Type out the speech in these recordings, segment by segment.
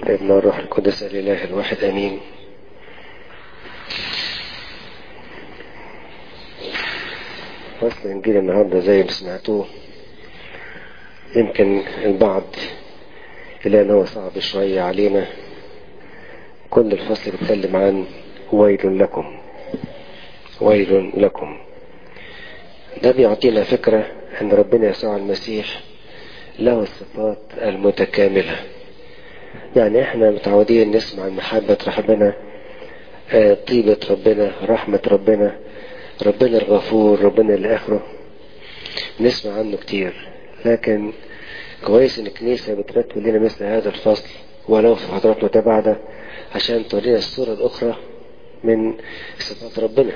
والابن والروح القدس الإله الواحد أمين فصل إنجيل النهاردة زي ما سمعتوه يمكن البعض إلى أن هو صعب شوية علينا كل الفصل بيتكلم عن ويل لكم ويل لكم ده بيعطينا فكرة أن ربنا يسوع المسيح له الصفات المتكاملة يعني احنا متعودين نسمع عن محبة ربنا طيبة ربنا رحمة ربنا ربنا الغفور ربنا الآخره نسمع عنه كتير لكن كويس ان الكنيسة بترتب لنا مثل هذا الفصل ولو في فترات متباعدة عشان تورينا الصورة الأخرى من صفات ربنا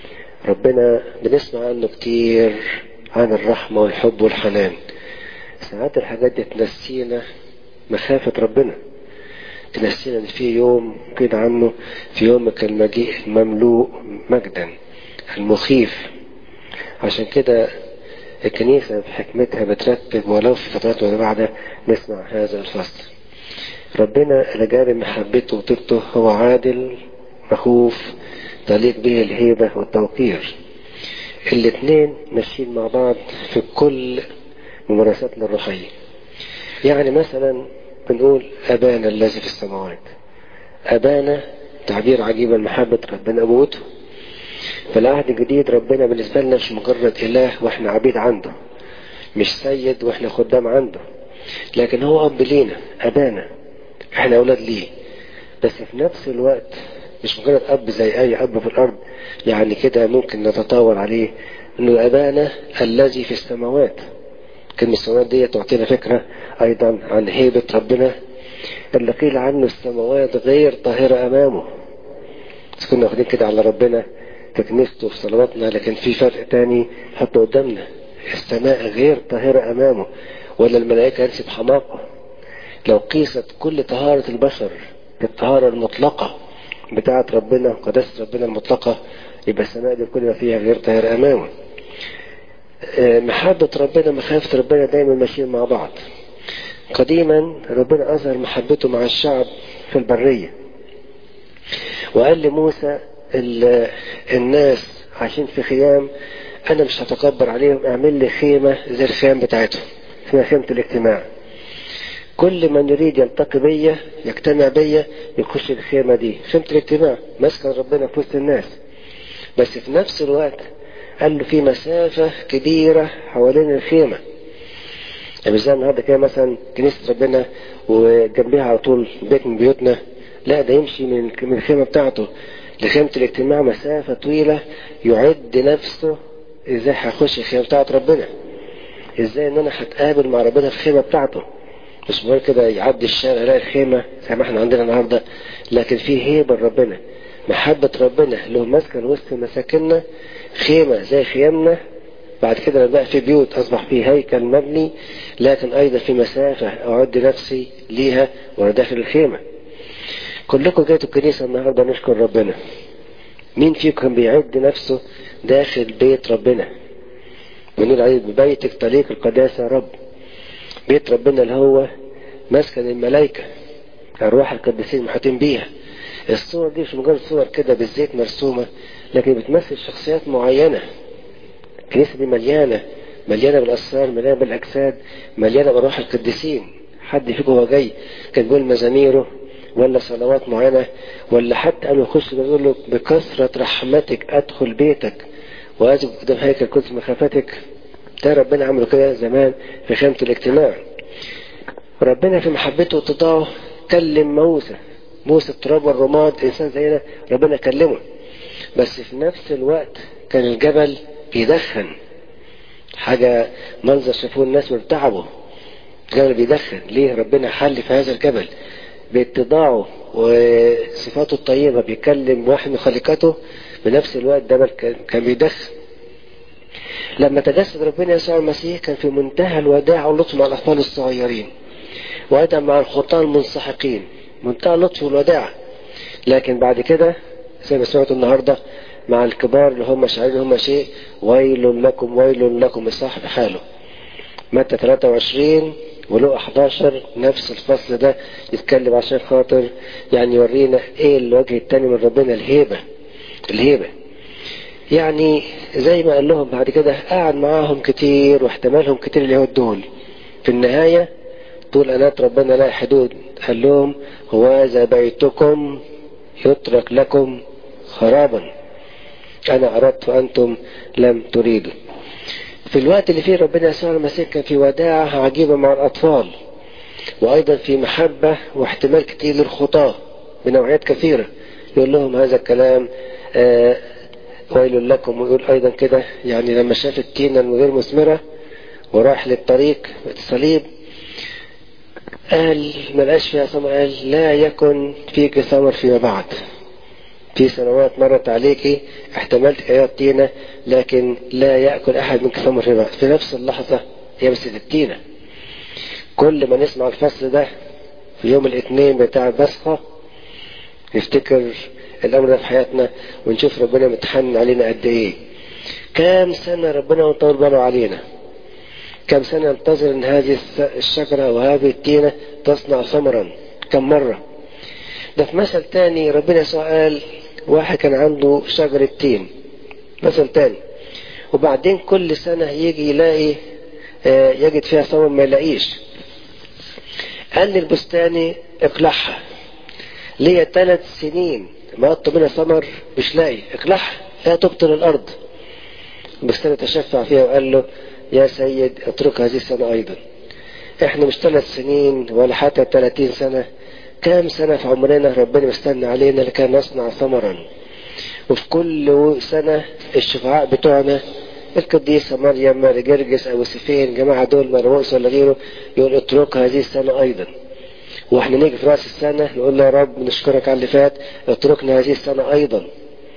ربنا بنسمع عنه كتير عن الرحمة والحب والحنان ساعات الحاجات دي تنسينا مخافة ربنا تنسينا ان في يوم كده عنه في يومك المجيء المملوء مجدا المخيف عشان كده الكنيسة بحكمتها بترتب ولو في فترات متباعدة نسمع هذا الفصل ربنا لجانب محبته وطيبته هو عادل مخوف تليق به الهيبة والتوقير الاثنين ماشيين مع بعض في كل ممارساتنا الروحية يعني مثلا بنقول أبانا الذي في السماوات أبانا تعبير عجيب عن محبة ربنا أبوته في العهد الجديد ربنا بالنسبة لنا مش مجرد إله وإحنا عبيد عنده مش سيد وإحنا خدام عنده لكن هو أب لينا أبانا إحنا أولاد ليه بس في نفس الوقت مش مجرد أب زي أي أب في الأرض يعني كده ممكن نتطاول عليه إنه أبانا الذي في السماوات كلمة السماوات دي تعطينا فكرة أيضا عن هيبة ربنا اللي قيل عنه السماوات غير طاهرة أمامه بس كنا واخدين كده على ربنا في كنيسته في صلواتنا لكن في فرق تاني حطه قدامنا السماء غير طاهرة أمامه ولا الملائكة ينسب حماقة لو قيست كل طهارة البشر بالطهارة المطلقة بتاعة ربنا قداسة ربنا المطلقة يبقى السماء دي كل ما فيها غير طاهرة أمامه محبة ربنا مخافة ربنا دايما ماشيين مع بعض قديما ربنا أظهر محبته مع الشعب في البرية وقال لموسى الناس عايشين في خيام أنا مش هتكبر عليهم اعمل لي خيمة زي الخيام بتاعتهم اسمها خيمة الاجتماع كل من يريد يلتقي بيا يجتمع بيا يخش الخيمة دي خيمة الاجتماع مسكن ربنا في وسط الناس بس في نفس الوقت قال له في مسافة كبيرة حوالين الخيمة يعني مش زي النهارده كده مثلا كنيسة ربنا وجنبها على طول بيت من بيوتنا لا ده يمشي من من الخيمة بتاعته لخيمة الاجتماع مسافة طويلة يعد نفسه ازاي هيخش الخيمة بتاعت ربنا ازاي ان انا هتقابل مع ربنا في الخيمة بتاعته مش مجرد كده يعدي الشارع يلاقي الخيمة زي ما احنا عندنا النهارده لكن في هيبة لربنا محبة ربنا له مسكن وسط مساكننا خيمة زي خيامنا بعد كده بقى في بيوت أصبح في هيكل مبني لكن أيضا في مسافة أعد نفسي ليها وأنا داخل الخيمة كلكم جيتوا الكنيسة النهاردة نشكر ربنا مين فيكم بيعد نفسه داخل بيت ربنا بنقول عليه ببيتك طريق القداسة يا رب بيت ربنا اللي هو مسكن الملائكة الروح القديسين محاطين بيها الصور دي مش مجرد صور كده بالزيت مرسومة لكن بتمثل شخصيات معينة الكنيسة دي مليانة مليانة بالأسرار مليانة بالأجساد مليانة بالروح القديسين حد فيكم هو جاي كان بيقول مزاميره ولا صلوات معينة ولا حتى قالوا يخش يقول له بكثرة رحمتك أدخل بيتك وأجب قدام هيكل كنت مخافتك ده ربنا عمله كده زمان في خيمة الاجتماع ربنا في محبته وتضاعه كلم موسى موسى التراب والرماد إنسان زينا ربنا كلمه بس في نفس الوقت كان الجبل بيدخن حاجة منظر شافوه الناس وارتعبوا الجبل بيدخن ليه ربنا حل في هذا الجبل باتضاعه وصفاته الطيبة بيكلم واحد من خليقته بنفس الوقت الجبل كان بيدخن لما تجسد ربنا يسوع المسيح كان في منتهى الوداع واللطف مع الأطفال الصغيرين وأيضا مع الخطاة المنسحقين منتهى اللطف والوداع لكن بعد كده زي ما سمعتوا النهارده مع الكبار اللي هم شاعرين هم شيء ويل لكم ويل لكم الصاحب حاله متى 23 ولو 11 نفس الفصل ده يتكلم عشان خاطر يعني يورينا ايه الوجه التاني من ربنا الهيبة الهيبة يعني زي ما قال لهم بعد كده قعد معاهم كتير واحتمالهم كتير اليهود دول في النهاية طول أنات ربنا لا حدود قال لهم هوذا بيتكم يترك لكم خرابا أنا أردت وأنتم لم تريدوا في الوقت اللي فيه ربنا يسوع المسيح كان في وداعة عجيبة مع الأطفال وأيضا في محبة واحتمال كتير للخطاة بنوعيات كثيرة يقول لهم هذا الكلام آه ويل لكم ويقول أيضا كده يعني لما شاف التينة الغير مثمرة وراح للطريق الصليب قال ما لقاش فيها ثمر قال لا يكن فيك ثمر فيما بعد في سنوات مرت عليك احتملت ايات تينة لكن لا يأكل احد منك ثمر فيما بعد في نفس اللحظة يمسك التينة كل ما نسمع الفصل ده في يوم الاثنين بتاع البصخة نفتكر الامر ده في حياتنا ونشوف ربنا متحنن علينا قد ايه كام سنة ربنا مطول باله علينا كم سنة ينتظر ان هذه الشجرة وهذه التينة تصنع ثمرا كم مرة ده في مثل تاني ربنا يسوع قال واحد كان عنده شجرة تين مثل تاني وبعدين كل سنة يجي يلاقي يجد فيها ثمر ما يلاقيش قال للبستاني اقلعها ليا ثلاث سنين ما قط منها ثمر مش لاقي اقلعها لا تبطل الارض البستاني تشفع فيها وقال له يا سيد اترك هذه السنة ايضا احنا مش ثلاث سنين ولا حتى 30 سنة كام سنة في عمرنا ربنا مستنى علينا لكي نصنع ثمرا وفي كل سنة الشفعاء بتوعنا القديسة مريم ماري جرجس أبو سفين جماعة دول مرموس ولا غيره يقول اترك هذه السنة أيضا واحنا نيجي في رأس السنة نقول له يا رب نشكرك على اللي فات اتركنا هذه السنة أيضا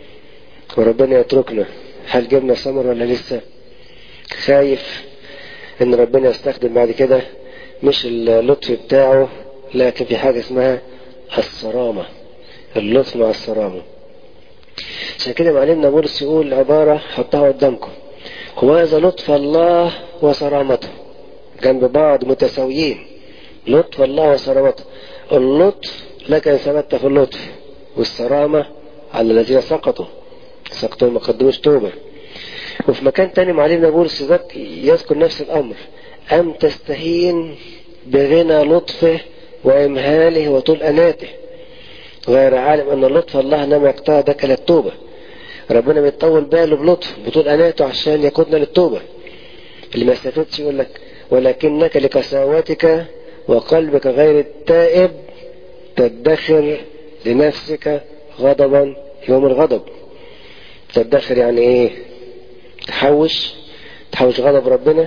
وربنا يتركنا هل جبنا ثمر ولا لسه خايف ان ربنا يستخدم بعد كده مش اللطف بتاعه لكن في حاجة اسمها الصرامة اللطف مع الصرامة عشان كده معلمنا بولس يقول عبارة حطها قدامكم هو هذا لطف الله وصرامته جنب بعض متساويين لطف الله وصرامته اللطف لك ان ثبت في اللطف والصرامة على الذين سقطوا سقطوا ما قدموش توبة وفي مكان تاني معلمنا بولس يذكر نفس الامر ام تستهين بغنى لطفه وامهاله وطول اناته غير عالم ان لطف الله لم يقتادك الى التوبة ربنا بيطول باله بلطف بطول اناته عشان يقودنا للتوبة اللي ما استفدش يقول لك ولكنك لقساوتك وقلبك غير التائب تدخر لنفسك غضبا يوم الغضب تدخر يعني ايه تحوش تحوش غضب ربنا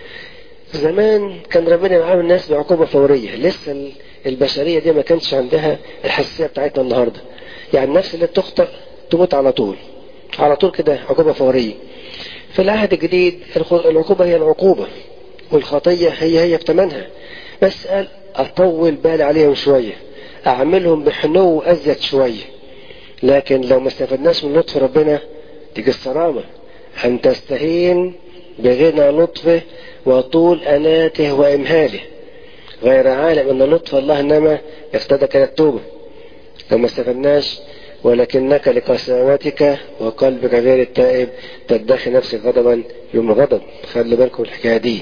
زمان كان ربنا يعامل الناس بعقوبة فورية لسه البشرية دي ما كانش عندها الحساسية بتاعتنا النهاردة يعني النفس اللي تخطئ تموت على طول على طول كده عقوبة فورية في العهد الجديد العقوبة هي العقوبة والخطية هي هي بتمنها بس قال أطول بالي عليهم شوية أعملهم بحنو أزيد شوية لكن لو ما استفدناش من لطف ربنا تيجي الصرامة أن تستهين بغنى لطفه وطول أناته وإمهاله غير عالم أن لطف الله إنما يقتدك إلى التوبة لو ما استفدناش ولكنك لقساوتك وقلبك غير التائب تدخي نفسك غضبا يوم غضب خلي بالكم الحكاية دي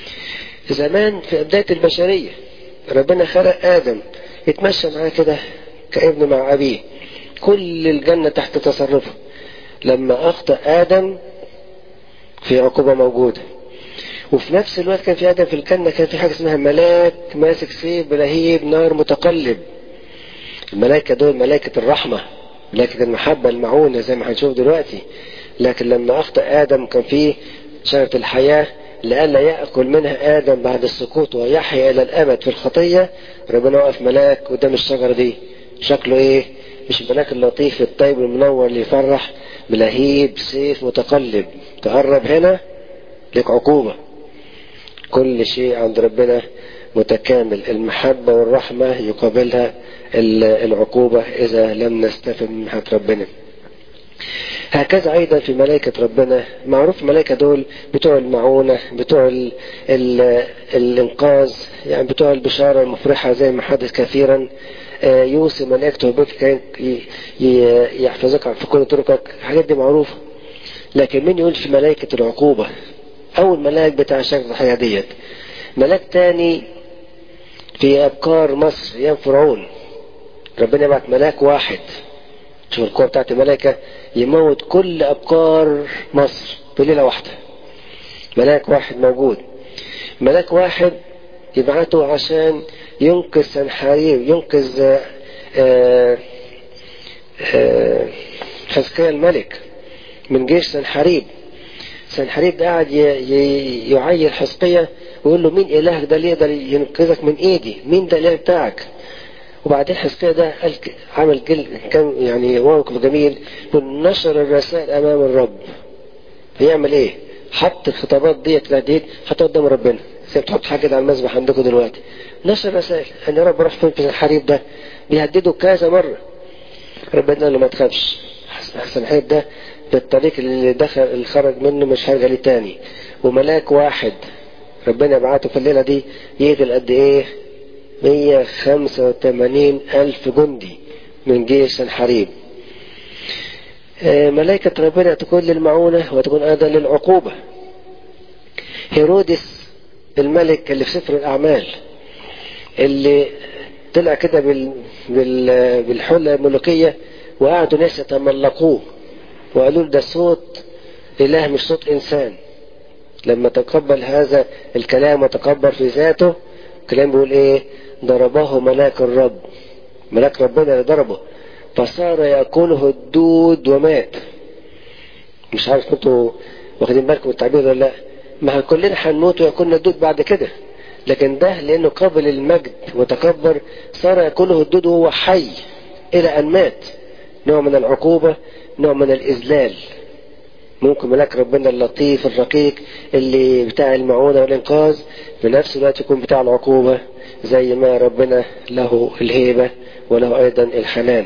زمان في بداية البشرية ربنا خلق آدم يتمشى معاه كده كابن مع أبيه كل الجنة تحت تصرفه لما أخطأ آدم في عقوبة موجودة وفي نفس الوقت كان في آدم في الجنة كان في حاجة اسمها ملاك ماسك سيف بلهيب نار متقلب الملائكة دول ملائكة الرحمة ملائكة المحبة المعونة زي ما هنشوف دلوقتي لكن لما أخطأ آدم كان فيه شجرة الحياة لئلا يأكل منها آدم بعد السقوط ويحيا إلى الأبد في الخطية ربنا وقف ملاك قدام الشجرة دي شكله إيه مش الملاك اللطيف الطيب المنور اللي يفرح بلهيب سيف متقلب تقرب هنا لك عقوبة كل شيء عند ربنا متكامل المحبة والرحمة يقابلها العقوبة إذا لم نستفد من محبة ربنا هكذا ايضا في ملائكة ربنا معروف الملائكة دول بتوع المعونة بتوع ال ال الانقاذ يعني بتوع البشارة المفرحة زي ما حدث كثيرا يوصي ملائكته بك يحفظك في كل طرقك الحاجات دي معروفة لكن مين يقول في ملائكة العقوبة اول ملاك بتاع شكل الحياة ديت ملاك تاني في ابكار مصر ايام فرعون ربنا يبعت ملاك واحد شوف القوة بتاعت الملائكة يموت كل أبكار مصر في ليلة واحدة ملاك واحد موجود ملاك واحد يبعته عشان ينقذ سنحاريب ينقذ حزقيا الملك من جيش سنحاريب سنحاريب ده قاعد يعير حزقيا ويقول له مين إلهك ده اللي يقدر ينقذك من إيدي مين ده الإله بتاعك وبعدين حزقيا ده قال عمل جل كان يعني موقف جميل نشر الرسائل امام الرب هيعمل ايه حط الخطابات ديت ديت حطها قدام ربنا زي بتحط حاجه كده على المذبح عندكم دلوقتي نشر رسائل ان يا رب روح فين في الحريب ده بيهدده كذا مره ربنا قال له ما تخافش احسن الحريب ده بالطريق اللي دخل اللي خرج منه مش هيرجع ليه تاني وملاك واحد ربنا بعته في الليله دي يقتل قد ايه 185 ألف جندي من جيش الحريب ملائكة ربنا تكون للمعونة وتكون أيضا للعقوبة هيرودس الملك اللي في سفر الأعمال اللي طلع كده بال... بال... بالحلة الملوكية وقعدوا ناس يتملقوه وقالوا ده صوت إله مش صوت إنسان لما تقبل هذا الكلام وتكبر في ذاته الكلام بيقول ايه ضربه ملاك الرب ملاك ربنا اللي ضربه فصار ياكله الدود ومات مش عارف كنتوا واخدين بالكم التعبير ولا لا ما كلنا هنموت وياكلنا الدود بعد كده لكن ده لانه قابل المجد وتكبر صار ياكله الدود وهو حي الى ان مات نوع من العقوبه نوع من الاذلال ممكن ملاك ربنا اللطيف الرقيق اللي بتاع المعونة والإنقاذ في نفس الوقت يكون بتاع العقوبة زي ما ربنا له الهيبة وله أيضا الحنان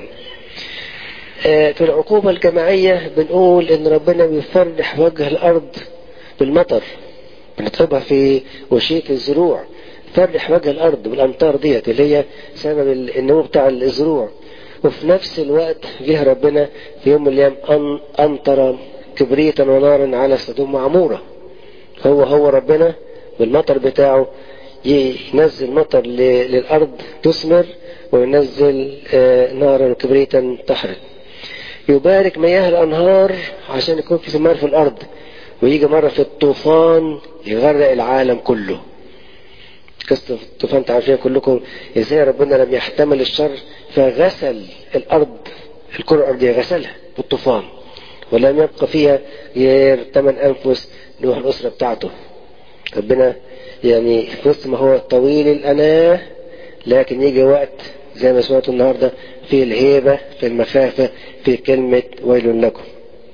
في العقوبة الجماعية بنقول إن ربنا بيفرح وجه الأرض بالمطر بنطلبها في وشيك الزروع فرح وجه الأرض بالأمطار ديت اللي هي سبب النمو بتاع الزروع وفي نفس الوقت جه ربنا في يوم من الأيام أن أمطر كبريتا ونارا على سدوم معمورة هو هو ربنا بالمطر بتاعه ينزل مطر للأرض تثمر وينزل نارا وكبريتا تحرق يبارك مياه الأنهار عشان يكون في ثمار في الأرض ويجي مرة في الطوفان يغرق العالم كله قصة الطوفان تعرفين كلكم ازاي ربنا لم يحتمل الشر فغسل الأرض الكرة الأرضية غسلها بالطوفان ولم يبقى فيها غير ثمان أنفس نوح الأسرة بتاعته ربنا يعني في وسط ما هو طويل الأناة لكن يجي وقت زي ما سمعتوا النهارده في الهيبة في المخافة في كلمة ويل لكم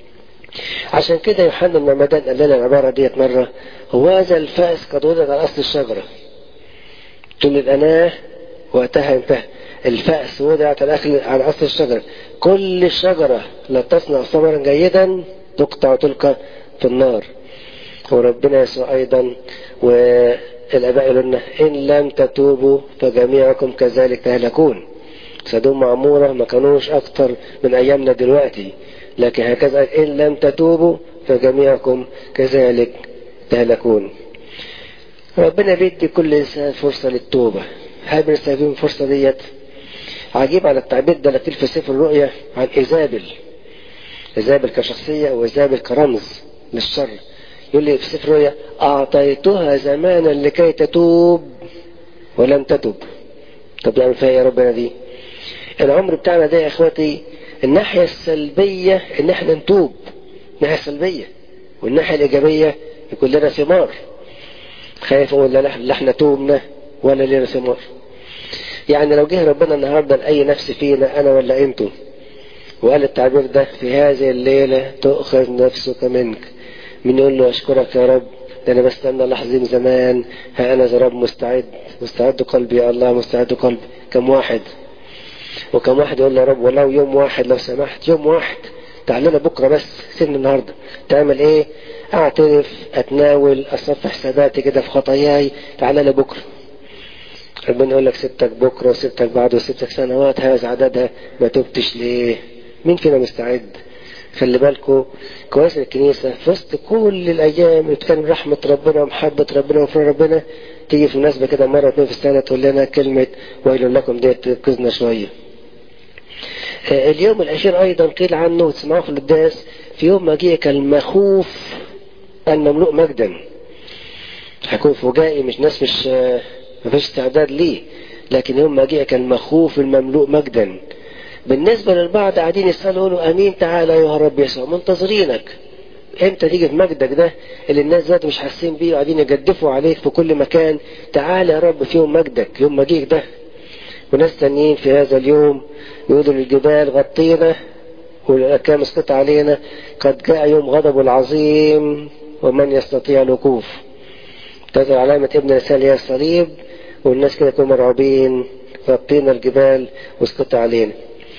عشان كده يوحنا المعمدان قال لنا العبارة ديت مرة هو هذا الفأس قد ولد على أصل الشجرة طول الأناة وقتها انتهى الفأس وضعت على أصل الشجرة كل شجرة لا تصنع ثمرا جيدا تقطع تلقى في النار وربنا يسوع أيضا والآباء يقولون لنا إن لم تتوبوا فجميعكم كذلك تهلكون سدوم معمورة ما كانوش أكتر من أيامنا دلوقتي لكن هكذا إن لم تتوبوا فجميعكم كذلك تهلكون ربنا بيدي كل إنسان فرصة للتوبة هل بنستخدم الفرصة ديت عجيب على التعبير ده لطيف في سفر الرؤيا عن إيزابل إيزابل كشخصية وإيزابل كرمز للشر يقول لي في سفر الرؤيا أعطيتها زمانا لكي تتوب ولم تتوب طب يعمل فيها يا ربنا دي العمر بتاعنا ده يا اخواتي الناحية السلبية ان احنا نتوب الناحية السلبية والناحية الايجابية يكون لنا ثمار خايف اقول لا احنا توبنا ولا لنا ثمار يعني لو جه ربنا النهارده لاي نفس فينا انا ولا انتوا وقال التعبير ده في هذه الليلة تؤخذ نفسك منك من يقول له اشكرك يا رب ده انا بستنى لحظة من زمان ها انا يا رب مستعد مستعد قلبي يا الله مستعد قلبي كم واحد وكم واحد يقول له يا رب ولو يوم واحد لو سمحت يوم واحد تعال لنا بكرة بس سيبني النهاردة تعمل ايه اعترف اتناول اصفح حساباتي كده في خطاياي تعال لنا بكرة ربنا يقول لك سبتك بكرة وسبتك بعد وسبتك سنوات هذا عددها ما تبتش ليه مين فينا مستعد خلي بالكم كويس الكنيسة في وسط كل الأيام اللي بتكلم رحمة ربنا ومحبة ربنا وفر ربنا تيجي في مناسبة كده مرة اتنين في السنة تقول لنا كلمة ويل لكم ديت تنقذنا شوية. اليوم الأخير أيضا قيل عنه وتسمعوه في القداس في يوم مجيئك المخوف المملوء مجدا. هيكون فجائي مش ناس مش مفيش استعداد ليه لكن يوم مجيئك المخوف المملوء مجدا. بالنسبة للبعض قاعدين يسألوا يقولوا أمين تعالى يا رب يسوع منتظرينك امتى تيجي في مجدك ده اللي الناس ذات مش حاسين بيه وقاعدين يجدفوا عليك في كل مكان تعالى يا رب في يوم مجدك يوم مجيك ده وناس تانيين في هذا اليوم يقولوا للجبال غطينا والأكام اسقط علينا قد جاء يوم غضب العظيم ومن يستطيع الوقوف تظهر علامة ابن الإنسان هي الصليب والناس كده يكونوا مرعوبين غطينا الجبال واسقط علينا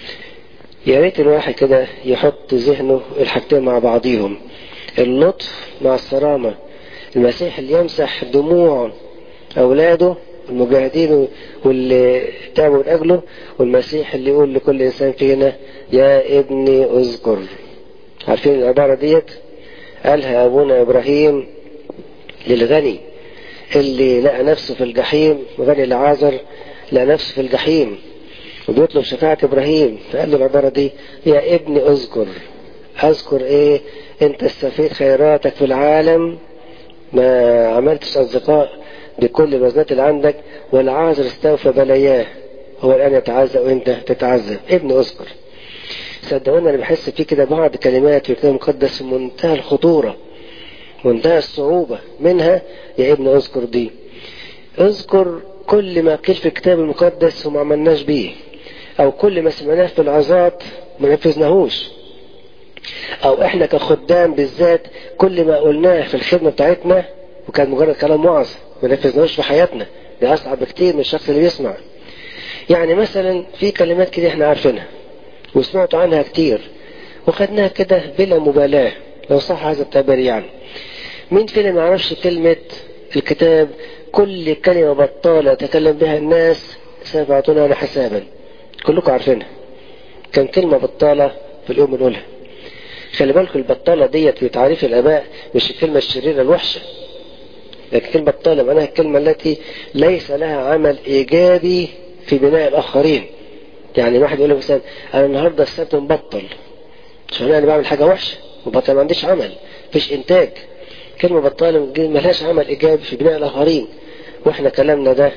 يا ريت الواحد كده يحط ذهنه الحاجتين مع بعضيهم اللطف مع الصرامة المسيح اللي يمسح دموع أولاده المجاهدين واللي تعبوا من أجله والمسيح اللي يقول لكل إنسان فينا يا ابني اذكر عارفين العبارة ديت قالها أبونا إبراهيم للغني اللي لقى نفسه في الجحيم غني العازر لقى نفسه في الجحيم وبيطلب شفاعة إبراهيم فقال له العبارة دي يا ابني اذكر اذكر ايه انت استفيد خيراتك في العالم ما عملتش اصدقاء بكل الوزنات اللي عندك والعازر استوفى بلاياه هو الان يتعزى وانت تتعذب ابني اذكر صدقوني انا بحس في كده بعض كلمات في الكتاب المقدس في منتهى الخطورة منتهى الصعوبة منها يا ابني اذكر دي اذكر كل ما قيل في الكتاب المقدس وما عملناش بيه او كل ما سمعناه في العظات ما نفذناهوش او احنا كخدام بالذات كل ما قلناه في الخدمة بتاعتنا وكان مجرد كلام وعظ ما نفذناهوش في حياتنا ده اصعب بكتير من الشخص اللي بيسمع يعني مثلا في كلمات كده احنا عارفينها وسمعتوا عنها كتير وخدناها كده بلا مبالاة لو صح هذا التعبير يعني مين فينا ما يعرفش كلمة الكتاب كل كلمة بطالة يتكلم بها الناس سوف يعطونا حسابا كلكم عارفينها كان كلمة بطالة في اليوم الأولى خلي بالكم البطالة ديت في تعريف الآباء مش الكلمة الشريرة الوحشة لكن كلمة بطالة معناها الكلمة التي ليس لها عمل إيجابي في بناء الآخرين يعني واحد يقول لك مثلا أنا النهاردة السبت مبطل عشان أنا بعمل حاجة وحشة مبطل ما عنديش عمل مفيش إنتاج كلمة بطالة ملهاش عمل إيجابي في بناء الآخرين وإحنا كلامنا ده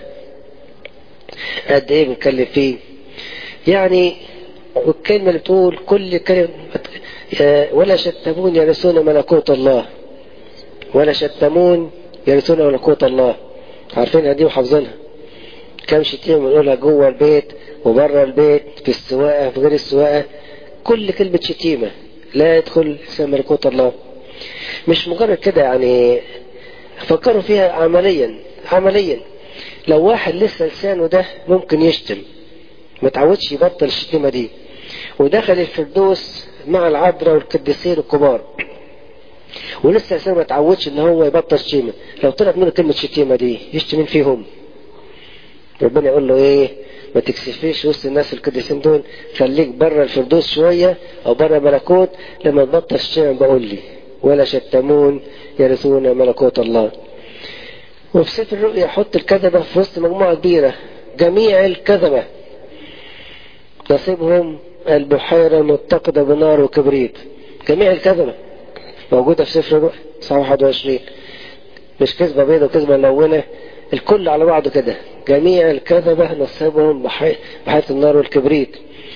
قد إيه بنتكلم فيه يعني والكلمة اللي بتقول كل كلمة ولا شتمون يرثون ملكوت الله ولا شتمون يرثون ملكوت الله عارفينها دي وحافظينها كم شتيمة بنقولها جوه البيت وبره البيت في السواقة في غير السواقة كل كلمة شتيمة لا يدخل ملكوت الله مش مجرد كده يعني فكروا فيها عمليا عمليا لو واحد لسه لسانه ده ممكن يشتم ما تعودش يبطل الشتيمة دي ودخل الفردوس مع العذراء والقديسين الكبار ولسه لسانه ما تعودش ان هو يبطل شتيمة لو طلعت منه كلمة شتيمة دي يشتم مين فيهم ربنا يقول له ايه ما تكسفيش وسط الناس القديسين دول خليك بره الفردوس شوية او بره ملكوت لما تبطل الشتيمة بقول لي ولا شتمون يرثون ملكوت الله وفي سفر الرؤيا يحط الكذبة في وسط مجموعة كبيرة جميع الكذبة نصيبهم البحيرة المتقدة بنار وكبريت جميع الكذبة موجودة في سفر الرؤيا صح 21 مش كذبة بيضة وكذبة ملونة الكل على بعضه كده جميع الكذبة نصيبهم بحيرة النار والكبريت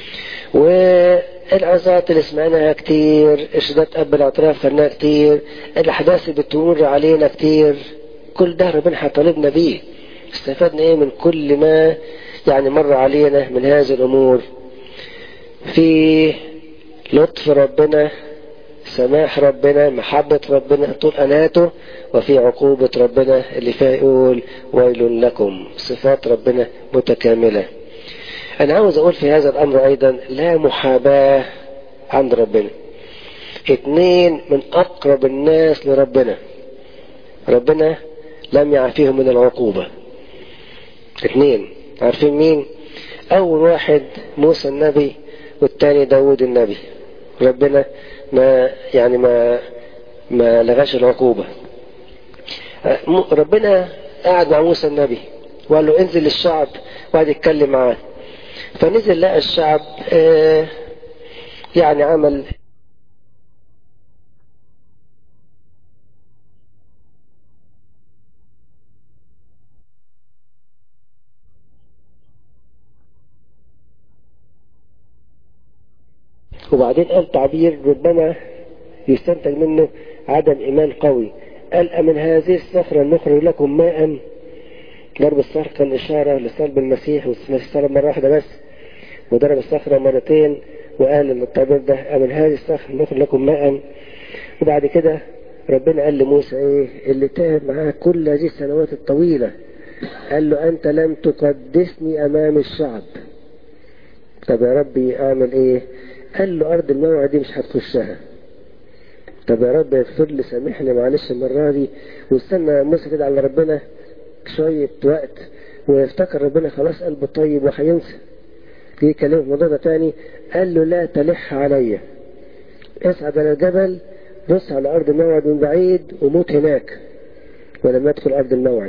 والعظات اللي سمعناها كتير اشداد اب الاطراف خدناها كتير الاحداث اللي بتمر علينا كتير كل ده ربنا هيطالبنا بيه استفدنا ايه من كل ما يعني مر علينا من هذه الامور في لطف ربنا سماح ربنا محبة ربنا طول أناته وفي عقوبة ربنا اللي فيها يقول ويل لكم صفات ربنا متكاملة أنا عاوز أقول في هذا الأمر أيضا لا محاباة عند ربنا اتنين من اقرب الناس لربنا ربنا لم يعافيهم من العقوبة اتنين عارفين مين اول واحد موسى النبي والتاني داود النبي ربنا ما يعني ما ما لغاش العقوبة ربنا قعد مع موسى النبي وقال له انزل للشعب وقعد يتكلم معاه فنزل لقى الشعب اه يعني عمل وبعدين قال تعبير ربما يستنتج منه عدم إيمان قوي قال من هذه الصخرة نخرج لكم ماء ضرب الصخرة كان إشارة لصلب المسيح والمسيح صلب مرة واحدة بس وضرب الصخرة مرتين وقال التعبير ده من هذه الصخرة نخرج لكم ماء وبعد كده ربنا قال لموسى ايه اللي تعب معاه كل هذه السنوات الطويلة قال له انت لم تقدسني امام الشعب طب يا ربي اعمل ايه قال له ارض الموعد دي مش هتخشها طب يا رب اغفر لي سامحني معلش المرة دي واستنى موسى كده على ربنا شوية وقت ويفتكر ربنا خلاص قلبه طيب وهينسى جه يكلمه في الموضوع ده تاني قال له لا تلح عليا اصعد على الجبل بص على ارض الموعد من بعيد وموت هناك ولما يدخل ارض الموعد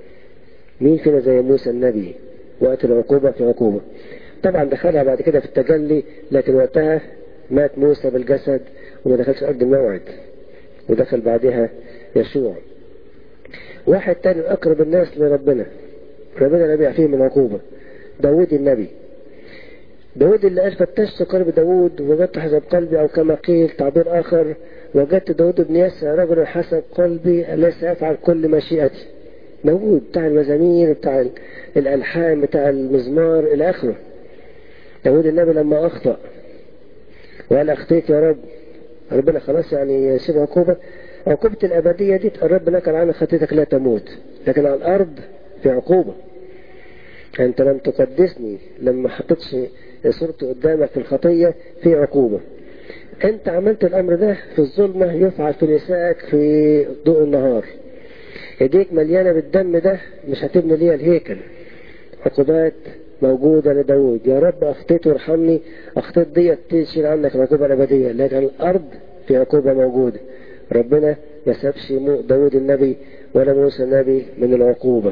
مين فينا زي موسى النبي وقت العقوبة في عقوبة طبعا دخلها بعد كده في التجلي لكن وقتها مات موسى بالجسد وما دخلش أرض الموعد ودخل بعدها يشوع واحد تاني أقرب الناس لربنا ربنا نبي فيه من عقوبة داود النبي داود اللي قال فتشت قلب داود ووجدت حسب قلبي أو كما قيل تعبير آخر وجدت داود بن ياسر رجل حسب قلبي ليس يفعل كل مشيئتي داود بتاع المزامير بتاع الألحان بتاع المزمار إلى آخره داود النبي لما أخطأ وقال أخطيت يا رب ربنا خلاص يعني يسيب عقوبة عقوبة الأبدية دي الرب لك عنها خطيتك لا تموت لكن على الأرض في عقوبة أنت لم تقدسني لما حطيتش صورتي قدامك في الخطية في عقوبة أنت عملت الأمر ده في الظلمة يفعل في نسائك في ضوء النهار ايديك مليانة بالدم ده مش هتبني ليها الهيكل عقوبات موجودة لداود يا رب أخطيت وارحمني أخطيت ديت تشيل عنك العقوبة الأبدية لكن الأرض في عقوبة موجودة ربنا ما سابش داود النبي ولا موسى النبي من العقوبة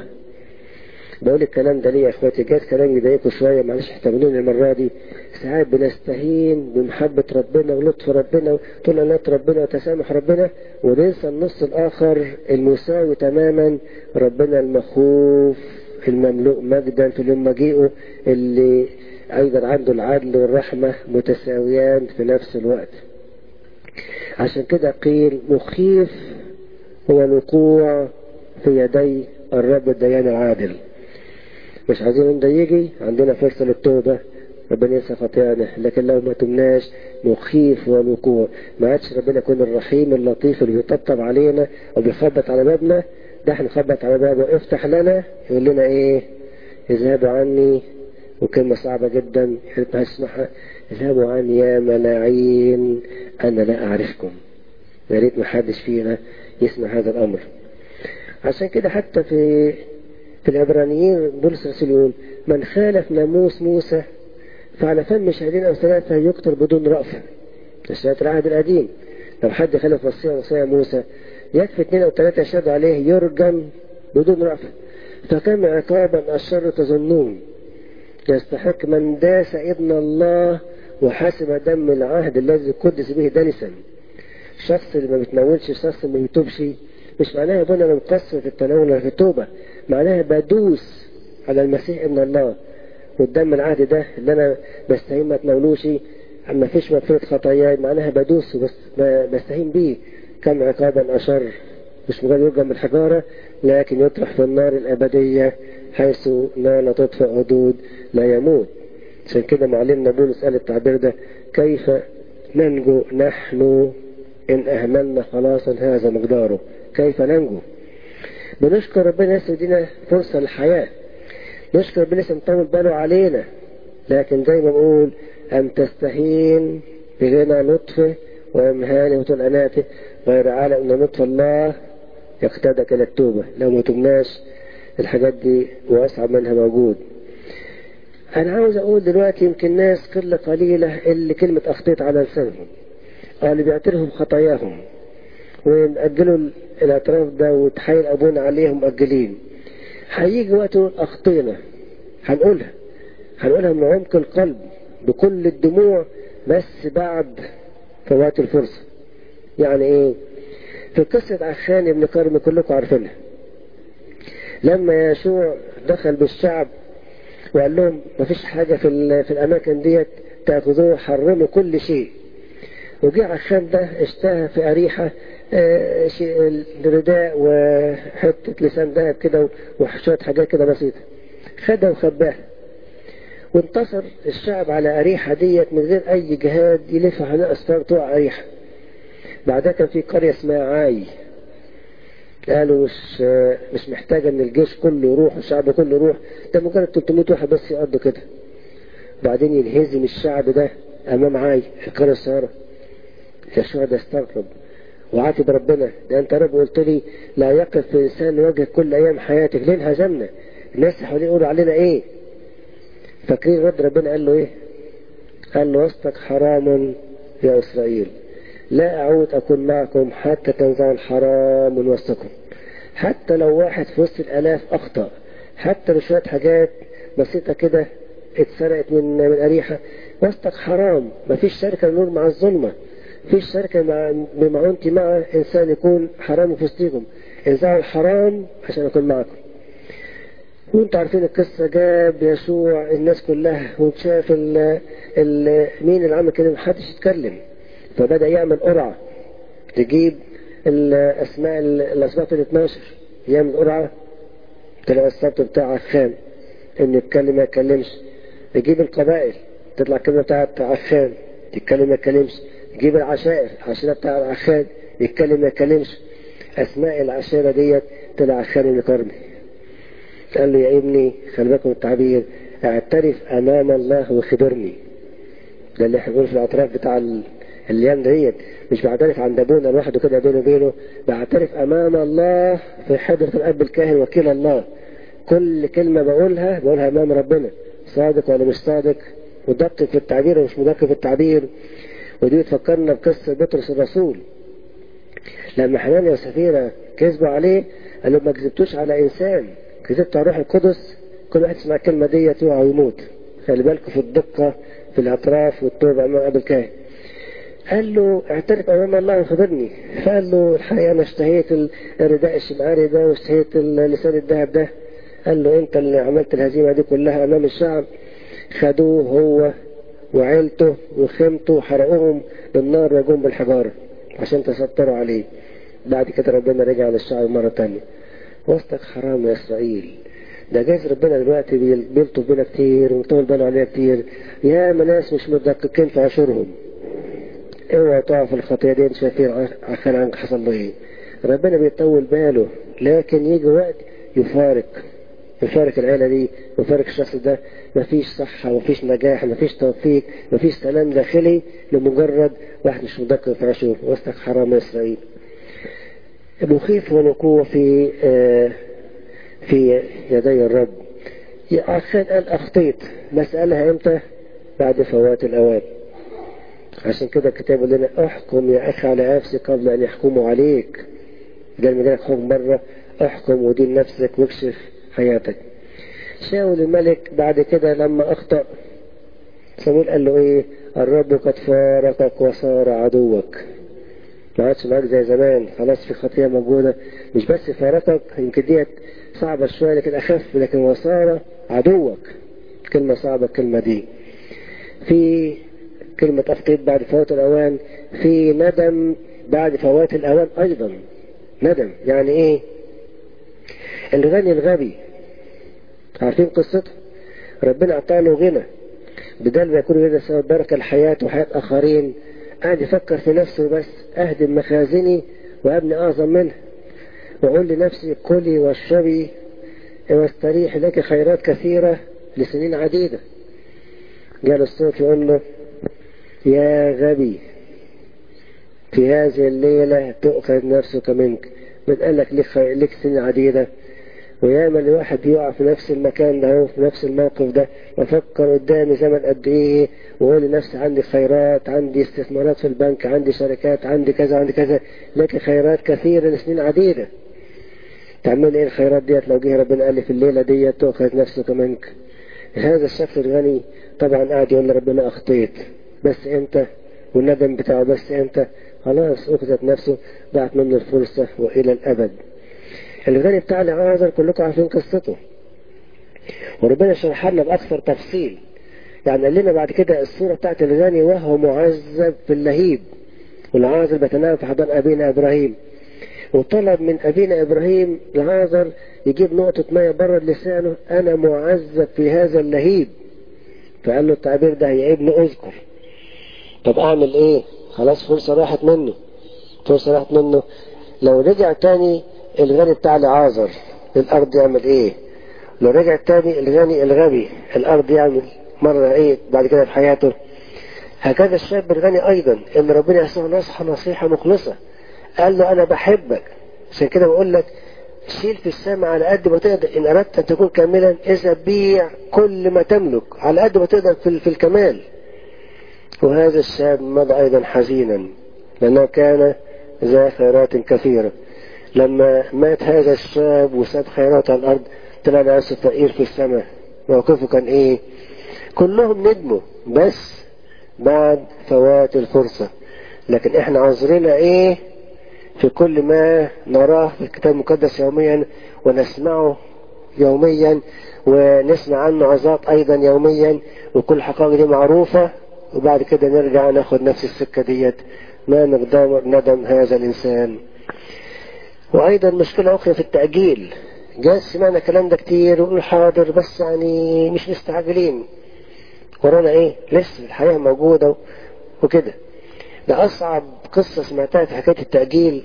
بقول الكلام ده ليه يا اخواتي جات كلام يضايقكم شويه معلش احتملوني المره دي ساعات بنستهين بمحبه ربنا ولطف ربنا وطول ربنا وتسامح ربنا وننسى النص الاخر المساوي تماما ربنا المخوف المملوء مجدا في اليوم مجيئه اللي ايضا عنده العدل والرحمه متساويان في نفس الوقت عشان كده قيل مخيف هو الوقوع في يدي الرب الديان العادل مش عايزين ده يجي عندنا فرصة للتوبة ربنا ينسى خطايانا لكن لو ما تمناش مخيف والوقوع ما عادش ربنا يكون الرحيم اللطيف اللي يطبطب علينا وبيخبط على بابنا ده احنا نخبط على بابه افتح لنا يقول لنا ايه اذهبوا عني وكلمة صعبة جدا يحب اسمعها اذهبوا عني يا ملاعين انا لا اعرفكم يا ريت ما حدش فينا يسمع هذا الامر عشان كده حتى في في العبرانيين بولس الرسول يقول من خالف ناموس موسى فعلى فم شهدين او ثلاثة يقتل بدون رأفة شهادة العهد القديم لو حد خالف وصية وصية موسى يكفي اثنين او ثلاثة يشهدوا عليه يرجم بدون رأفة فكم عقابا الشر تظنون يستحق من داس ابن الله وحسب دم العهد الذي قدس به دنسا الشخص اللي ما بيتناولش الشخص اللي ما بيتوبش مش معناها ابونا انا مقصر في التناول ولا في التوبه معناها بدوس على المسيح ابن الله والدم العهد ده اللي انا بستهين ما اتناولوش ما فيش مغفرة خطاياي معناها بدوس وبس بستهين بيه كم عقابا اشر مش مجرد يرجم بالحجارة لكن يطرح في النار الأبدية حيث لا لا تطفئ حدود لا يموت عشان كده معلمنا بولس قال التعبير ده كيف ننجو نحن إن أهملنا خلاصا هذا مقداره كيف ننجو بنشكر ربنا يسعدنا فرصة للحياة نشكر ربنا يطول باله علينا لكن زي ما بقول أن تستهين بغنى لطفه وإمهانه وطول أناته غير عالم أن نطف الله يقتدك إلى التوبة لو ما تبناش الحاجات دي وأصعب منها موجود أنا عاوز أقول دلوقتي يمكن ناس قلة قليلة اللي كلمة أخطيت على لسانهم أو اللي بيعترفوا بخطاياهم ومأجلوا الاعتراف ده وتحايل أبونا عليهم مأجلين هيجي وقت أخطينا هنقولها هنقولها من عمق القلب بكل الدموع بس بعد فوات الفرصة يعني ايه في قصة عخان ابن كرم كلكم عارفينها لما يشوع دخل بالشعب وقال لهم مفيش حاجة في, في الأماكن ديت تأخذوه حرموا كل شيء وجي عخان ده اشتهى في أريحة اه رداء وحتة لسان ذهب كده وشوية حاجات كده بسيطة خدها وخباها وانتصر الشعب على أريحة ديت من غير أي جهاد يلف على أسفار تقع أريحة بعدها كان في قرية اسمها عاي قالوا مش مش محتاجة ان الجيش كله يروح والشعب كله يروح ده مجرد 300 واحد بس يقضوا كده بعدين ينهزم الشعب ده امام عاي في القرية الصغيرة يشوع ده استغرب وعاتب ربنا ده انت رب قلت لي لا يقف في انسان وجهك كل ايام حياتك ليه انهزمنا الناس حواليه يقولوا علينا ايه فاكرين رد ربنا قال له ايه قال له وسطك حرام يا اسرائيل لا اعود اكون معكم حتى تنزعوا الحرام من وسطكم حتى لو واحد في وسط الالاف اخطا حتى لو شويه حاجات بسيطه كده اتسرقت من من اريحه وسطك حرام مفيش شركه نور مع الظلمه مفيش شركه مع بمعونتي مع انسان يكون حرام في وسطكم انزعوا الحرام عشان اكون معكم وانتوا عارفين القصة جاب يسوع الناس كلها وشاف ال ال مين اللي عمل كده محدش يتكلم فبدأ يعمل قرعة تجيب الأسماء الأسباط ال 12 يعمل قرعة تلاقي السبت بتاع عخان إن يتكلم ما يتكلمش يجيب القبائل تطلع الكلمة بتاعت عخان يتكلم ما يتكلمش يجيب العشائر العشيرة بتاع عخان يتكلم ما يتكلمش أسماء العشيرة ديت طلع عخان بن كرمي قال له يا ابني خلي بالكم التعبير اعترف امام الله وخبرني ده اللي احنا بنقول في الاعتراف بتاع الايام ديت مش بعترف عند ابونا لوحده كده بينه وبينه بعترف امام الله في حضره الاب الكاهن وكيل الله كل كلمه بقولها بقولها امام ربنا صادق ولا مش صادق مدقق في التعبير ومش مدقق في التعبير ودي بتفكرنا بقصه بطرس الرسول لما حنانيا وسفيرة كذبوا عليه قال له ما كذبتوش على انسان كذبت على روح القدس كل واحد يسمع الكلمة دي يقع ويموت خلي بالكم في الدقة في الاعتراف والتوبة أمام أبو الكاهن قال له اعترف أمام الله وخبرني فقال له الحقيقة أنا اشتهيت الرداء الشمعري ده واشتهيت لسان الذهب ده قال له أنت اللي عملت الهزيمة دي كلها أمام الشعب خدوه هو وعيلته وخيمته وحرقوهم بالنار وجم بالحجارة عشان تستروا عليه بعد كده ربنا رجع للشعب مرة تانية وسطك حرام يا اسرائيل ده جايز ربنا دلوقتي بيلطف بينا كتير ويطول باله علينا كتير يا ناس مش مدققين في عشورهم اوعى تقع في الخطيه دي انت شايفين عشان عنك حصل له ايه ربنا بيطول باله لكن يجي وقت يفارق يفارق العيلة دي يفارق الشخص ده مفيش صحة مفيش نجاح مفيش توفيق مفيش سلام داخلي لمجرد واحد مش مدقق في عشور وسطك حرام يا اسرائيل مخيف ونقوة في آه في يدي الرب عشان قال أخطيت مسألها إمتى بعد فوات الأوان عشان كده الكتاب يقول لنا احكم يا أخي على نفسك قبل أن يحكموا عليك ده المجال حكم مرة احكم ودين نفسك واكشف حياتك شاول الملك بعد كده لما أخطأ صمويل قال له إيه الرب قد فارقك وصار عدوك ما عادش معاك زي زمان خلاص في خطية موجودة مش بس فارقك يمكن ديت صعبة شوية لكن أخف لكن وصار عدوك كلمة صعبة الكلمة دي في كلمة أفقد بعد فوات الأوان في ندم بعد فوات الأوان أيضا ندم يعني إيه الغني الغبي عارفين قصته ربنا أعطاله غنى بدل ما يكون غنى سبب بركة الحياة وحياة آخرين قاعد يفكر في نفسه بس أهدم مخازني وأبني أعظم منها وأقول لنفسي كلي واشربي واستريح لك خيرات كثيرة لسنين عديدة جاء الصوت يقول له يا غبي في هذه الليلة تؤخذ نفسك منك من قال لك لك, لك سنين عديدة وياما الواحد يقع في نفس المكان ده في نفس الموقف ده وافكر قدامي زمن قد ايه واقول لنفسي عندي خيرات عندي استثمارات في البنك عندي شركات عندي كذا عندي كذا لكن خيرات كثيرة لسنين عديدة تعمل ايه الخيرات ديت لو جه ربنا قال لي في الليلة ديت تؤخذ نفسك منك هذا الشخص الغني طبعا قاعد يقول لربنا اخطيت بس انت والندم بتاعه بس انت خلاص اخذت نفسه ضاعت منه الفرصة والى الابد الغني بتاع العازر كلكم عارفين قصته وربنا شرح لنا باكثر تفصيل يعني قال لنا بعد كده الصورة بتاعت الغني وهو معذب في اللهيب والعازر بيتنام في حضان ابينا ابراهيم وطلب من ابينا ابراهيم العازر يجيب نقطة مية برد لسانه انا معذب في هذا اللهيب فقال له التعبير ده يا ابني اذكر طب اعمل ايه خلاص فرصة راحت منه فرصة راحت منه لو رجع تاني الغني بتاع العازر الارض يعمل ايه لو رجع تاني الغني الغبي الارض يعمل مرة ايه بعد كده في حياته هكذا الشاب الغني ايضا ان ربنا يسوع نصح نصيحة مخلصة قال له انا بحبك عشان كده بقول لك شيل في السماء على قد ما تقدر ان اردت ان تكون كاملا اذا بيع كل ما تملك على قد ما تقدر في, في الكمال وهذا الشاب مضى ايضا حزينا لانه كان ذا خيرات كثيرة لما مات هذا الشاب وساب خيرات على الارض طلع ناس فقير في السماء موقفه كان ايه كلهم ندموا بس بعد فوات الفرصة لكن احنا عذرنا ايه في كل ما نراه في الكتاب المقدس يوميا ونسمعه يوميا ونسمع عنه عظات ايضا يوميا وكل الحقائق دي معروفة وبعد كده نرجع ناخد نفس السكة ديت ما نقدر ندم هذا الانسان وايضا مشكلة اخرى في التأجيل جاز سمعنا الكلام ده كتير ونقول حاضر بس يعني مش مستعجلين ورانا ايه لسه الحياة موجودة وكده ده اصعب قصة سمعتها في حكاية التأجيل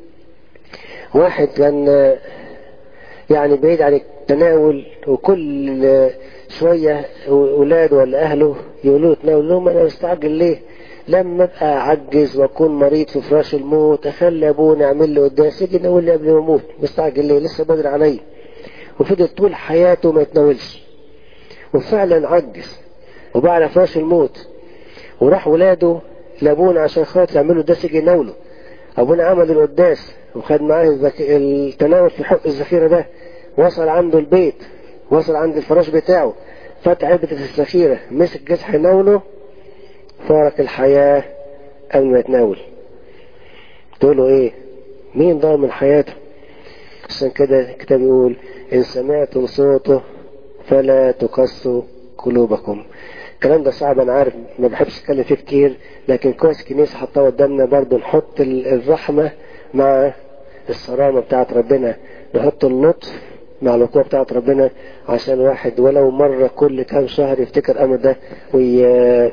واحد كان يعني بعيد عن التناول وكل شوية ولاده ولا اهله يقولوا تناول لهم انا مستعجل ليه لما ابقى اعجز واكون مريض في فراش الموت اخلي ابونا يعمل لي قداس يجي يناول لي قبل ما اموت مستعجل ليه لسه بدري عليا وفضل طول حياته ما يتناولش وفعلا عجز وبعد فراش الموت وراح ولاده لابونا عشان خاطر يعملوا قداس يجي يناوله ابونا عمل القداس وخد معاه الزك... التناول في حق الذخيره ده وصل عنده البيت وصل عند الفراش بتاعه فتح علبة الذخيرة مسك جسح يناوله فارق الحياة قبل ما يتناول تقول له ايه مين ضامن حياته عشان كده الكتاب يقول ان سمعتم صوته فلا تقسوا قلوبكم الكلام ده صعب انا عارف ما بحبش اتكلم فيه كتير لكن كويس الكنيسه حطها قدامنا برضه نحط الرحمه مع الصرامه بتاعت ربنا نحط اللطف مع الوقوع بتاعت ربنا عشان واحد ولو مرة كل كام شهر يفتكر الأمر ده وي...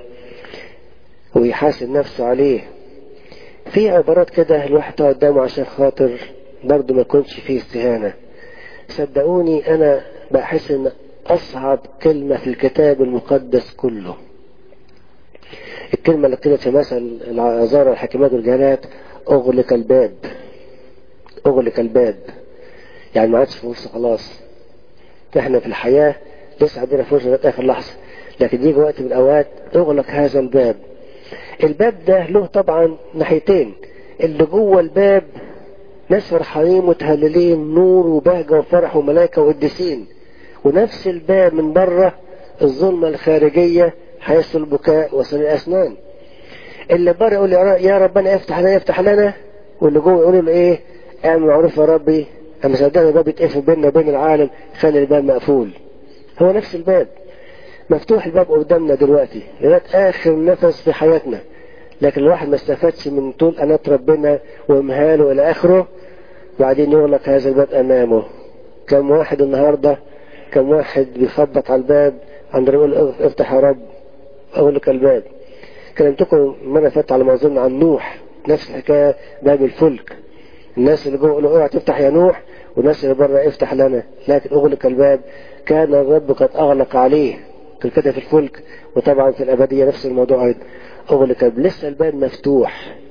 ويحاسب نفسه عليه في عبارات كده الواحد تقعد قدامه عشان خاطر برضه ما يكونش فيه استهانة صدقوني أنا بحس إن أصعب كلمة في الكتاب المقدس كله الكلمة اللي قيلت في مثل العذارى الحكيمات والجهالات أغلق الباب أغلق الباب يعني ما عادش فرصة خلاص احنا في الحياة لسه عندنا فرصة لغاية آخر لحظة لكن يجي وقت من الأوقات أغلق هذا الباب الباب ده له طبعا ناحيتين اللي جوه الباب ناس فرحانين متهللين نور وبهجة وفرح وملائكة وقديسين ونفس الباب من بره الظلمة الخارجية حيث البكاء وصل الأسنان اللي بره يقول يا ربنا افتح لنا افتح لنا واللي جوه يقولوا له ايه اعمل معروف يا ربي انا صدقني الباب يتقفل بيننا وبين العالم خلي الباب مقفول هو نفس الباب مفتوح الباب قدامنا دلوقتي لغايه اخر نفس في حياتنا لكن الواحد ما استفادش من طول أناة ربنا وامهاله الى اخره بعدين يغلق هذا الباب امامه كم واحد النهارده كم واحد بيخبط على الباب عند يقول افتح يا رب اغلق الباب كلمتكم مرة فاتت على ما اظن عن نوح نفس الحكاية باب الفلك الناس اللي جوه يقولوا اوعى تفتح يا نوح والناس اللي بره افتح لنا لكن اغلق الباب كان الرب قد اغلق عليه في كده في الفلك وطبعا في الابدية نفس الموضوع ايضا اغلق الباب لسه الباب مفتوح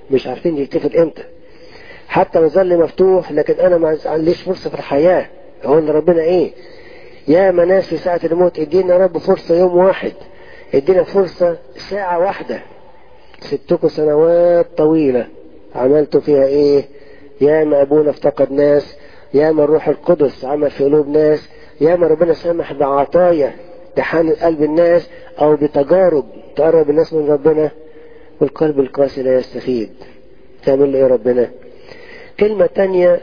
مش عارفين يتقفل امتى حتى مظل مفتوح لكن انا ما عنديش فرصة في الحياة هو ان ربنا ايه يا مناس في ساعة الموت ادينا يا رب فرصة يوم واحد ادينا فرصة ساعة واحدة سبتكم سنوات طويلة عملتوا فيها ايه يا ما ابونا افتقد ناس يا ما الروح القدس عمل في قلوب ناس يا ما ربنا سمح بعطايا تحان قلب الناس او بتجارب تقرب الناس من ربنا والقلب القاسي لا يستفيد تعمل له ايه ربنا كلمة تانية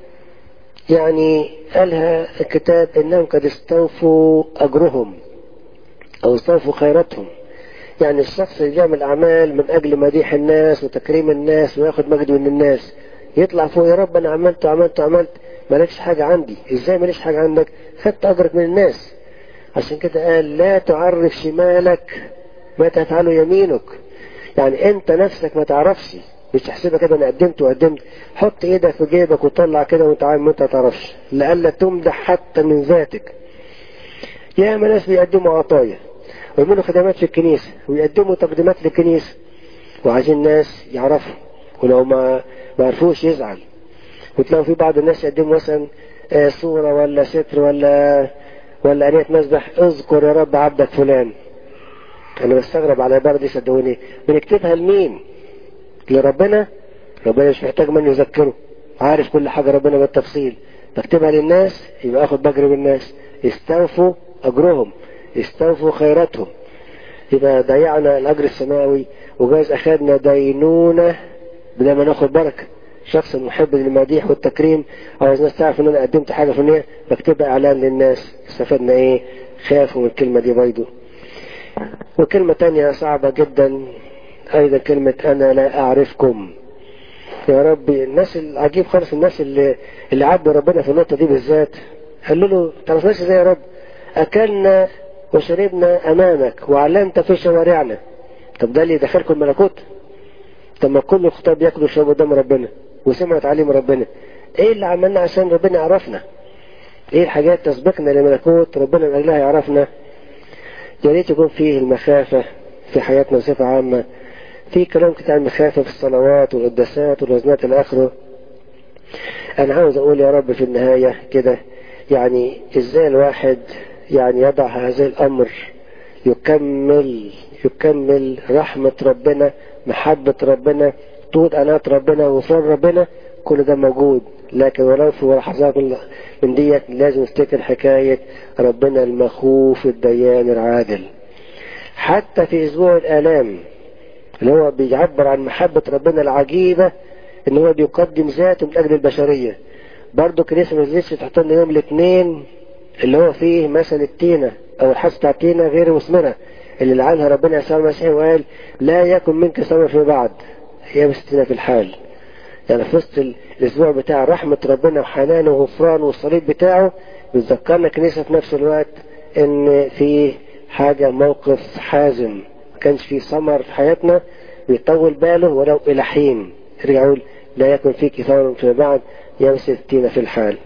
يعني قالها الكتاب انهم قد استوفوا اجرهم او استوفوا خيراتهم يعني الشخص اللي يعمل اعمال من اجل مديح الناس وتكريم الناس وياخد مجد من الناس يطلع فوق يا رب انا عملت وعملت وعملت مالكش حاجة عندي ازاي ماليش حاجة عندك خدت اجرك من الناس عشان كده قال لا تعرف شمالك ما تفعله يمينك يعني انت نفسك ما تعرفش مش تحسبها كده انا قدمت وقدمت حط ايدك في جيبك وطلع كده وانت عارف ما انت تعرفش لألا تمدح حتى من ذاتك يا ناس بيقدموا عطايا ويعملوا خدمات في الكنيسة ويقدموا تقديمات للكنيسة وعايزين الناس يعرفوا ولو ما ما عرفوش يزعل وتلاقوا في بعض الناس يقدموا مثلا صورة ولا ستر ولا ولا آنية مسبح اذكر يا رب عبدك فلان انا بستغرب على العبارة دي صدقوني بنكتبها لمين لربنا ربنا مش محتاج من يذكره عارف كل حاجة ربنا بالتفصيل بكتبها للناس يبقى اخد بجر بالناس استوفوا اجرهم استوفوا خيراتهم يبقى ضيعنا الاجر السماوي وجايز اخدنا دينونة بدل ما ناخد بركة شخص محب للمديح والتكريم عاوز الناس تعرف ان انا قدمت حاجة فلانية بكتبها اعلان للناس استفدنا ايه خافوا من الكلمة دي برضه وكلمة تانية صعبة جدا ايضا كلمة انا لا اعرفكم يا رب الناس العجيب خالص الناس اللي اللي عبدوا ربنا في النقطة دي بالذات قالوا له تعرفناش ازاي يا رب اكلنا وشربنا امامك وعلمت في شوارعنا طب ده اللي دخلكم الملكوت طب ما كل الخطاب ياكلوا ويشربوا قدام ربنا وسمعوا تعليم ربنا ايه اللي عملنا عشان ربنا يعرفنا ايه الحاجات تسبقنا لملكوت ربنا من اجلها يعرفنا يا ريت يكون فيه المخافة في حياتنا بصفة عامة في كلام كتير عن المخافة في الصلوات والقداسات والوزنات الآخرة أنا عاوز أقول يا رب في النهاية كده يعني إزاي الواحد يعني يضع هذا الأمر يكمل يكمل رحمة ربنا محبة ربنا طول أنات ربنا وفران ربنا كل ده موجود لكن ولو في لحظات من ديت لازم نفتكر حكاية ربنا المخوف الديان العادل حتى في أسبوع الآلام اللي هو بيعبر عن محبة ربنا العجيبة ان هو بيقدم ذاته من اجل البشرية برضه كنيسة ما نزلتش تحط لنا يوم الاثنين اللي هو فيه مثلا التينة او الحس بتاع التينة غير مثمرة اللي لعنها ربنا يسوع المسيح وقال لا يكن منك ثمر في بعد هي مستنا في الحال يعني في وسط الاسبوع بتاع رحمة ربنا وحنانه وغفرانه والصليب بتاعه بتذكرنا كنيسة في نفس الوقت ان في حاجة موقف حازم ما كانش في ثمر في حياتنا بيطول باله ولو الى حين يرجع يقول لا يكن فيك ثمر فيما بعد يمسك التين في الحال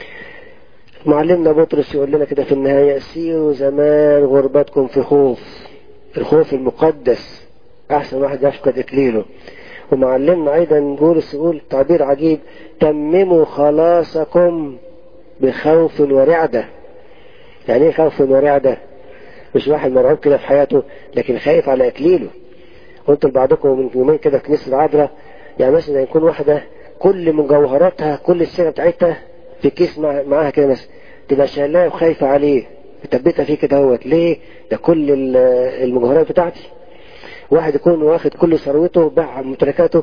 معلمنا بطرس يقول لنا كده في النهاية سيروا زمان غربتكم في خوف الخوف المقدس أحسن واحد يفقد إكليله ومعلمنا أيضا بولس يقول تعبير عجيب تمموا خلاصكم بخوف ورعدة يعني ايه خوف ورعدة مش واحد مرعوب كده في حياته لكن خايف على إكليله قلت لبعضكم من يومين كده في كنيسة العذراء يعني مثلا يكون واحدة كل مجوهراتها كل السيرة بتاعتها في كيس مع معاها كده مثلا تبقى شايلاه وخايفة عليه مثبتها فيه كده اهوت ليه؟ ده كل المجوهرات بتاعتي واحد يكون واخد كل ثروته باع ممتلكاته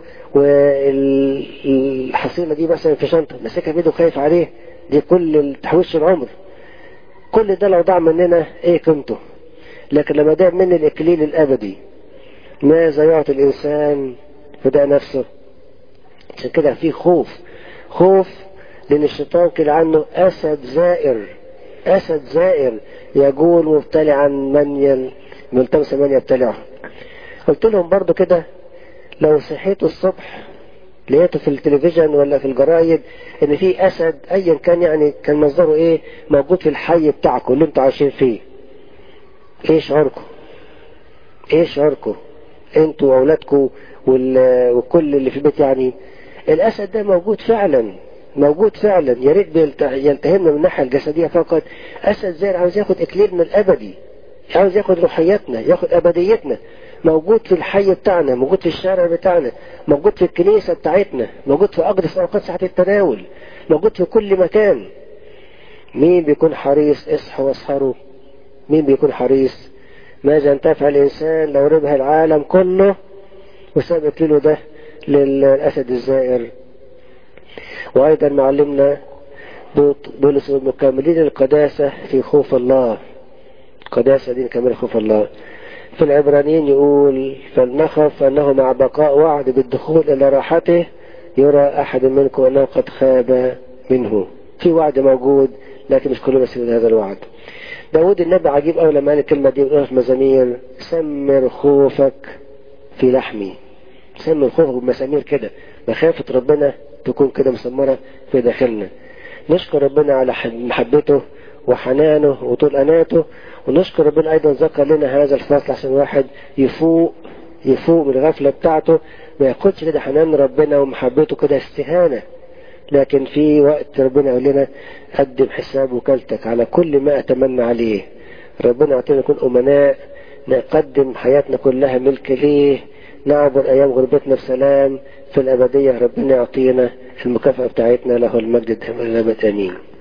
والحصيلة دي مثلا في شنطة ماسكها بيده وخايف عليه دي كل تحويش العمر كل ده لو ضاع مننا ايه قيمته لكن لما ضاع مني الاكليل الابدي ماذا يعطي الانسان فداء نفسه عشان كده في خوف خوف لان الشيطان قيل عنه اسد زائر اسد زائر يقول مبتلعا من يل ملتمس من يبتلعه قلت لهم برضو كده لو صحيتوا الصبح لقيته في التلفزيون ولا في الجرايد ان في اسد ايا كان يعني كان مصدره ايه موجود في الحي بتاعكم اللي انتوا عايشين فيه ايه شعوركم ايه شعوركم انتوا واولادكم وكل اللي في البيت يعني الاسد ده موجود فعلا موجود فعلا يا ريت ينتهينا من الناحيه الجسديه فقط اسد زي عاوز ياخد اكليلنا الابدي عاوز ياخد روحياتنا ياخد ابديتنا موجود في الحي بتاعنا موجود في الشارع بتاعنا موجود في الكنيسه بتاعتنا موجود في اقدس اوقات ساعه التناول موجود في كل مكان مين بيكون حريص اصحوا واسهروا مين بيكون حريص ماذا انتفع الانسان لو ربح العالم كله وساب اكليله ده للاسد الزائر وايضا معلمنا بولس المكملين القداسة في خوف الله قداسة دي كامل خوف الله في العبرانيين يقول فلنخف أنه مع بقاء وعد بالدخول إلى راحته يرى أحد منكم أنه قد خاب منه في وعد موجود لكن مش كلنا سيد هذا الوعد داود النبي عجيب أول لما قال الكلمة دي بيقولها في مزامير سمر خوفك في لحمي سمر خوفك بمسامير كده مخافة ربنا تكون كده مسمرة في داخلنا نشكر ربنا على محبته وحنانه وطول أناته ونشكر ربنا أيضا ذكر لنا هذا الفصل عشان الواحد يفوق يفوق من الغفلة بتاعته ما ياخدش كده حنان ربنا ومحبته كده استهانة لكن في وقت ربنا يقول لنا قدم حساب وكالتك على كل ما أتمنى عليه ربنا يعطينا نكون أمناء نقدم حياتنا كلها ملك ليه نعبر أيام غربتنا بسلام في الأبدية ربنا يعطينا المكافأة بتاعتنا له المجد الأبد آمين